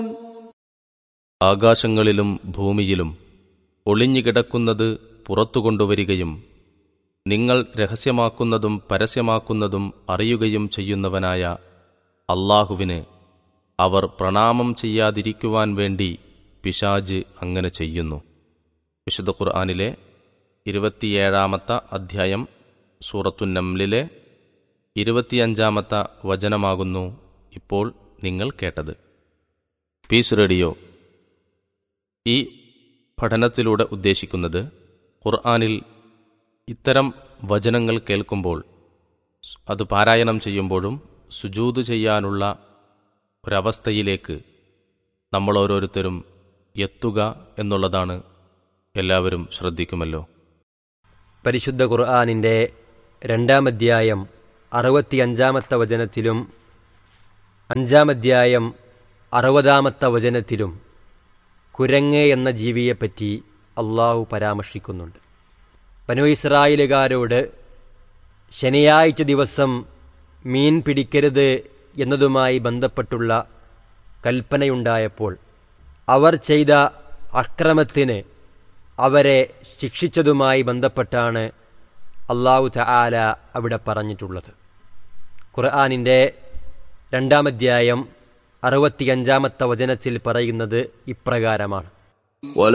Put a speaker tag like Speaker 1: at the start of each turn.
Speaker 1: ആകാശങ്ങളിലും ഭൂമിയിലും ഒളിഞ്ഞുകിടക്കുന്നത് പുറത്തു കൊണ്ടുവരികയും നിങ്ങൾ രഹസ്യമാക്കുന്നതും പരസ്യമാക്കുന്നതും അറിയുകയും ചെയ്യുന്നവനായ അള്ളാഹുവിന് അവർ പ്രണാമം ചെയ്യാതിരിക്കുവാൻ വേണ്ടി പിശാജ് അങ്ങനെ ചെയ്യുന്നു വിശുദ്ധ ഖുർആാനിലെ ഇരുപത്തിയേഴാമത്തെ അധ്യായം സൂറത്തുന്നംലിലെ ഇരുപത്തിയഞ്ചാമത്തെ വചനമാകുന്നു ഇപ്പോൾ നിങ്ങൾ കേട്ടത് പീസ് റേഡിയോ ഈ പഠനത്തിലൂടെ ഉദ്ദേശിക്കുന്നത് ഖുർആാനിൽ ഇത്തരം വചനങ്ങൾ കേൾക്കുമ്പോൾ അത് പാരായണം ചെയ്യുമ്പോഴും സുജൂത് ചെയ്യാനുള്ള ഒരവസ്ഥയിലേക്ക് നമ്മൾ ഓരോരുത്തരും എത്തുക എന്നുള്ളതാണ് എല്ലാവരും ശ്രദ്ധിക്കുമല്ലോ
Speaker 2: പരിശുദ്ധ ഖുർആാനിൻ്റെ രണ്ടാം അധ്യായം അറുപത്തിയഞ്ചാമത്തെ വചനത്തിലും അഞ്ചാം അധ്യായം അറുപതാമത്തെ വചനത്തിലും കുരങ്ങ് എന്ന ജീവിയെപ്പറ്റി അള്ളാഹു പരാമർശിക്കുന്നുണ്ട് ബനു ഇസ്രായേലുകാരോട് ശനിയാഴ്ച ദിവസം മീൻ പിടിക്കരുത് എന്നതുമായി ബന്ധപ്പെട്ടുള്ള കൽപ്പനയുണ്ടായപ്പോൾ അവർ ചെയ്ത അക്രമത്തിന് അവരെ ശിക്ഷിച്ചതുമായി ബന്ധപ്പെട്ടാണ് അള്ളാഹു തആല അവിടെ പറഞ്ഞിട്ടുള്ളത് ഖുർആാനിൻ്റെ രണ്ടാമധ്യായം അറുപത്തിയഞ്ചാമത്തെ വചനത്തിൽ പറയുന്നത് ഇപ്രകാരമാണ്